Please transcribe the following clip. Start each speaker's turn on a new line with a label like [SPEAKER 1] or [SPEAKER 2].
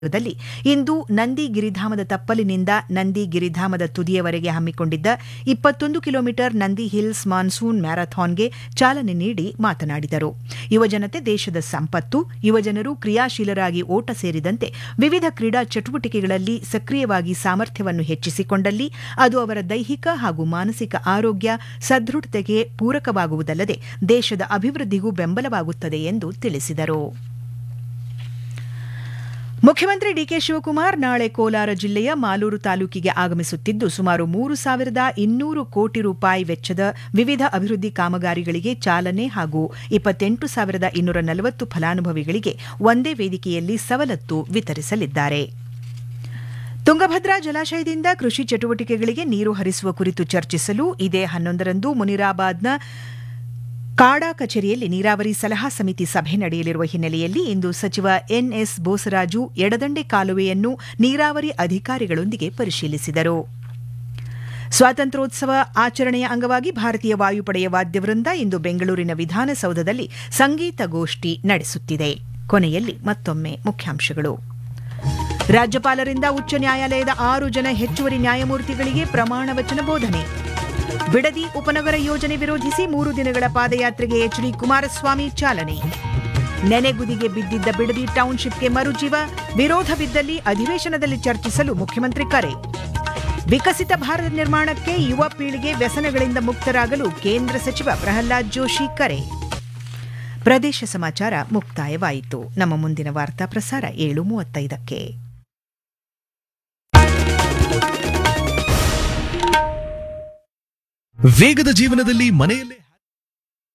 [SPEAKER 1] ದಲ್ಲಿ ಇಂದು ನಂದಿ ಗಿರಿಧಾಮದ ತಪ್ಪಲಿನಿಂದ ನಂದಿ ಗಿರಿಧಾಮದ ತುದಿಯವರೆಗೆ ಹಮ್ಮಿಕೊಂಡಿದ್ದ ಇಪ್ಪತ್ತೊಂದು ಕಿಲೋಮೀಟರ್ ನಂದಿ ಹಿಲ್ಸ್ ಮಾನ್ಸೂನ್ ಮ್ಯಾರಥಾನ್ಗೆ ಚಾಲನೆ ನೀಡಿ ಮಾತನಾಡಿದರು ಯುವಜನತೆ ದೇಶದ ಸಂಪತ್ತು ಯುವಜನರು ಕ್ರಿಯಾಶೀಲರಾಗಿ ಓಟ ಸೇರಿದಂತೆ ವಿವಿಧ ಕ್ರೀಡಾ ಚಟುವಟಿಕೆಗಳಲ್ಲಿ ಸಕ್ರಿಯವಾಗಿ ಸಾಮರ್ಥ್ಯವನ್ನು ಹೆಚ್ಚಿಸಿಕೊಂಡಲ್ಲಿ ಅದು ಅವರ ದೈಹಿಕ ಹಾಗೂ ಮಾನಸಿಕ ಆರೋಗ್ಯ ಸದೃಢತೆಗೆ ಪೂರಕವಾಗುವುದಲ್ಲದೆ ದೇಶದ ಅಭಿವೃದ್ಧಿಗೂ ಬೆಂಬಲವಾಗುತ್ತದೆ ಎಂದು ತಿಳಿಸಿದರು ಮುಖ್ಯಮಂತ್ರಿ ಡಿಕೆ ಶಿವಕುಮಾರ್ ನಾಳೆ ಕೋಲಾರ ಜಿಲ್ಲೆಯ ಮಾಲೂರು ತಾಲೂಕಿಗೆ ಆಗಮಿಸುತ್ತಿದ್ದು ಸುಮಾರು ಮೂರು ಸಾವಿರದ ಇನ್ನೂರು ಕೋಟಿ ರೂಪಾಯಿ ವೆಚ್ಚದ ವಿವಿಧ ಅಭಿವೃದ್ಧಿ ಕಾಮಗಾರಿಗಳಿಗೆ ಚಾಲನೆ ಹಾಗೂ ಇಪ್ಪತ್ತೆಂಟು ಸಾವಿರದ ಇನ್ನೂರ ನಲವತ್ತು ಫಲಾನುಭವಿಗಳಿಗೆ ಒಂದೇ ವೇದಿಕೆಯಲ್ಲಿ ಸವಲತ್ತು ವಿತರಿಸಲಿದ್ದಾರೆ ತುಂಗಭದ್ರಾ ಜಲಾಶಯದಿಂದ ಕೃಷಿ ಚಟುವಟಿಕೆಗಳಿಗೆ ನೀರು ಹರಿಸುವ ಕುರಿತು ಚರ್ಚಿಸಲು ಇದೇ ಹನ್ನೊಂದರಂದು ಮುನಿರಾಬಾದ್ನ ಕಾಡಾ ಕಚೇರಿಯಲ್ಲಿ ನೀರಾವರಿ ಸಲಹಾ ಸಮಿತಿ ಸಭೆ ನಡೆಯಲಿರುವ ಹಿನ್ನೆಲೆಯಲ್ಲಿ ಇಂದು ಸಚಿವ ಎನ್ಎಸ್ ಬೋಸರಾಜು ಎಡದಂಡೆ ಕಾಲುವೆಯನ್ನು ನೀರಾವರಿ ಅಧಿಕಾರಿಗಳೊಂದಿಗೆ ಪರಿಶೀಲಿಸಿದರು ಸ್ವಾತಂತ್ರ್ಯೋತ್ಸವ ಆಚರಣೆಯ ಅಂಗವಾಗಿ ಭಾರತೀಯ ವಾಯುಪಡೆಯ ವಾದ್ಯವೃಂದ ಇಂದು ಬೆಂಗಳೂರಿನ ವಿಧಾನಸೌಧದಲ್ಲಿ ಸಂಗೀತ ಗೋಷ್ಠಿ ನಡೆಸುತ್ತಿದೆ ಕೊನೆಯಲ್ಲಿ ಮತ್ತೊಮ್ಮೆ ಮುಖ್ಯಾಂಶಗಳು ರಾಜ್ಯಪಾಲರಿಂದ ಉಚ್ಚ ನ್ಯಾಯಾಲಯದ ಆರು ಜನ ಹೆಚ್ಚುವರಿ ನ್ಯಾಯಮೂರ್ತಿಗಳಿಗೆ ಪ್ರಮಾಣ ವಚನ ಬೋಧನೆ ಬಿಡದಿ ಉಪನಗರ ಯೋಜನೆ ವಿರೋಧಿಸಿ ಮೂರು ದಿನಗಳ ಪಾದಯಾತ್ರೆಗೆ ಎಚ್ಡಿ ಕುಮಾರಸ್ವಾಮಿ ಚಾಲನೆ ನೆನೆಗುದಿಗೆ ಬಿದ್ದಿದ್ದ ಬಿಡದಿ ಟೌನ್ಶಿಪ್ಗೆ ಮರುಜೀವ ವಿರೋಧವಿದ್ದಲ್ಲಿ ಅಧಿವೇಶನದಲ್ಲಿ ಚರ್ಚಿಸಲು ಮುಖ್ಯಮಂತ್ರಿ ಕರೆ ವಿಕಸಿತ ಭಾರತ ನಿರ್ಮಾಣಕ್ಕೆ ಯುವ ಪೀಳಿಗೆ ವ್ಯಸನಗಳಿಂದ ಮುಕ್ತರಾಗಲು ಕೇಂದ್ರ ಸಚಿವ ಪ್ರಹ್ಲಾದ್ ಜೋಶಿ ಕರೆ ಪ್ರದೇಶ ಸಮಾಚಾರ ಮುಕ್ತಾಯವಾಯಿತು ನಮ್ಮ ಮುಂದಿನ ವಾರ್ತಾ ಪ್ರಸಾರ ಏಳು ಮೂವತ್ತೈದಕ್ಕೆ
[SPEAKER 2] ವೇಗದ ಜೀವನದಲ್ಲಿ ಮನೆಯಲ್ಲೇ